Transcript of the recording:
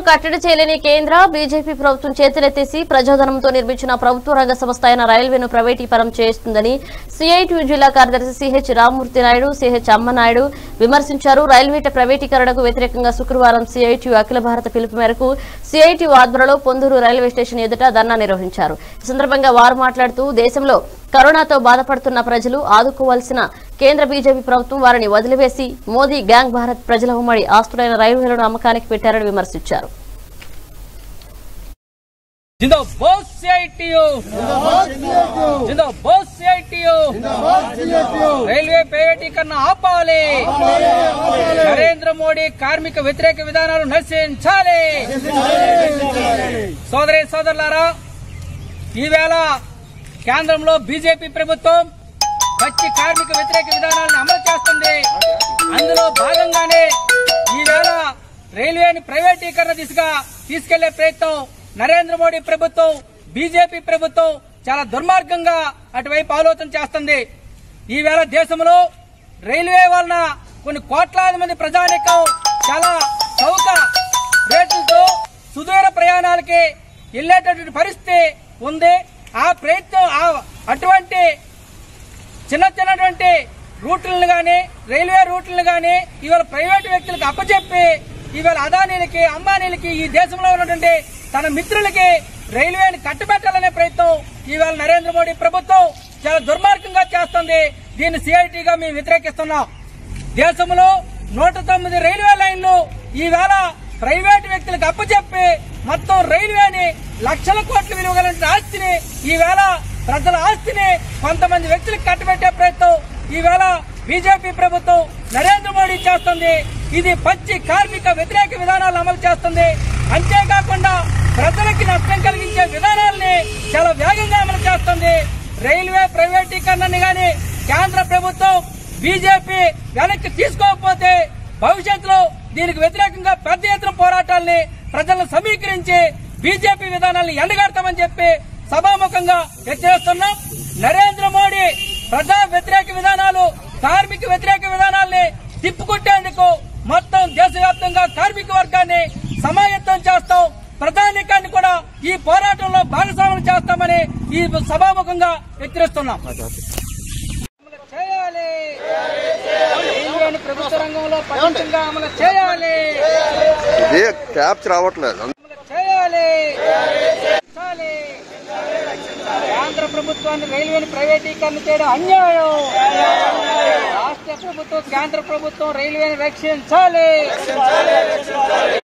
కట్టడి చేయలేని కేంద్ర బీజేపీ ప్రభుత్వం చేతులెత్తేసి ప్రజాధనంతో నిర్మించిన ప్రభుత్వ రంగ సంస్థ అయిన రైల్వేను ప్రైవేటీకరణం చేస్తుందని సిఐటి జిల్లా కార్యదర్శి సిహెచ్ రామ్మూర్తి నాయుడు సిహెచ్ అమ్మనాయుడు విమర్శించారు రైల్వే ప్రైవేటీకరణకు వ్యతిరేకంగా శుక్రవారం సిఐటి అఖిల భారత పిలుపు మేరకు సిఐటి ఆధ్వర్యంలో పొందూరు రైల్వే స్టేషన్ ఎదుట ధర్నా నిర్వహించారు ఈ సందర్భంగా వారు మాట్లాడుతూ దేశంలో కరోనాతో బాధపడుతున్న ప్రజలు ఆదుకోవాల్సిన కేంద్ర బీజేపీ ప్రభుత్వం వారిని వదిలివేసి మోదీ గ్యాంగ్ భారత్ ప్రజల ఉమ్మడి ఆస్తులైన రైల్వేలను అమ్మకానికి పెట్టారని విమర్శించారు जिंदाबाद सीआईटीयू जिंदाबाद सीआईटीयू రైల్వే ప్రైవేటీకరణ ఆపాలి నరేంద్ర మోడీ కార్మిక వ్యతిరేక విధానాలు నశించాలి సోదరి సోదరులారా ఈవేళ కేంద్రంలో బీజేపీ ప్రభుత్వం పచ్చి కార్మిక వ్యతిరేక విధానాలను అమలు చేస్తుంది అందులో భాగంగానే ఈవేళ రైల్వేని ప్రైవేటీకరణ దిశగా తీసుకెళ్లే ప్రయత్నం నరేంద్ర మోడీ ప్రభుత్వం బీజేపీ ప్రభుత్వం చాలా దుర్మార్గంగా అటువైపు ఆలోచన చేస్తుంది ఈవేళ దేశంలో రైల్వే వలన కొన్ని కోట్లాది మంది ప్రజానికం చాలా చౌక రేట్లతో సుదూర ప్రయాణాలకి వెళ్లేటటువంటి పరిస్థితి ఉంది ఆ ప్రయత్నం ఆ- అటువంటి చిన్న చిన్నటువంటి రూట్లను గాని రైల్వే రూట్లను గాని ఇవాళ ప్రైవేట్ వ్యక్తులకు అప్పచెప్పి ఇవాళ అదానీలకి అంబానీలకి ఈ దేశంలో ఉన్నటువంటి తన మిత్రులకి రైల్వేని కట్టుబెట్టాలనే ప్రయత్నం ఇవాళ నరేంద్ర మోడీ ప్రభుత్వం చాలా దుర్మార్గంగా చేస్తుంది దీన్ని సిఐటిగా మేము వ్యతిరేకిస్తున్నాం దేశంలో నూట తొమ్మిది రైల్వే లైన్లు ఈవేళ ప్రైవేట్ వ్యక్తులకు అప్పచెప్పి మొత్తం రైల్వేని లక్షల కోట్ల విలువ కలిగిన ఆస్తిని ఈవేళ ప్రజల ఆస్తిని కొంతమంది వ్యక్తులకు కట్టబెట్టే ప్రయత్నం ఈవేళ బీజేపీ ప్రభుత్వం నరేంద్ర మోడీ చేస్తుంది ఇది పచ్చి కార్మిక వ్యతిరేక విధానాలు అమలు చేస్తుంది అంతేకాకుండా ప్రజలకి నష్టం కలిగించే విధానాల్ని చాలా వేగంగా అమలు చేస్తుంది రైల్వే ప్రైవేటీకరణని గాని కేంద్ర ప్రభుత్వం బీజేపీ వెనక్కి తీసుకోకపోతే భవిష్యత్తులో దీనికి వ్యతిరేకంగా పెద్ద ఎత్తున పోరాటాల్ని ప్రజలను సమీకరించి బీజేపీ విధానాలను ఎండగడతామని చెప్పి సభాముఖంగా హెచ్చరిస్తున్నాం నరేంద్ర మోడీ ప్రజా వ్యతిరేక విధానాలు కార్మిక వ్యతిరేక విధానాల్ని తిప్పుకొట్టేందుకు మొత్తం దేశవ్యాప్తంగా కార్మిక వర్గాన్ని సమాయత్తం చేస్తాం ప్రధానికాన్ని కూడా ఈ పోరాటంలో భాగస్వాములు చేస్తామని ఈ సభాముఖంగా హెచ్చరిస్తున్నాం అమలు చేయాలి రైల్వేని ప్రభుత్వ రంగంలో పటిష్టంగా అమలు చేయాలి ఇదే క్యాప్స్ రావట్లేదు అమలు చేయాలి చేయాలి. కేంద్ర ప్రభుత్వాన్ని రైల్వేని ప్రైవేటీకరణ చేయడం అన్యాయం రాష్ట్ర ప్రభుత్వం కేంద్ర ప్రభుత్వం రైల్వేని రక్షించాలి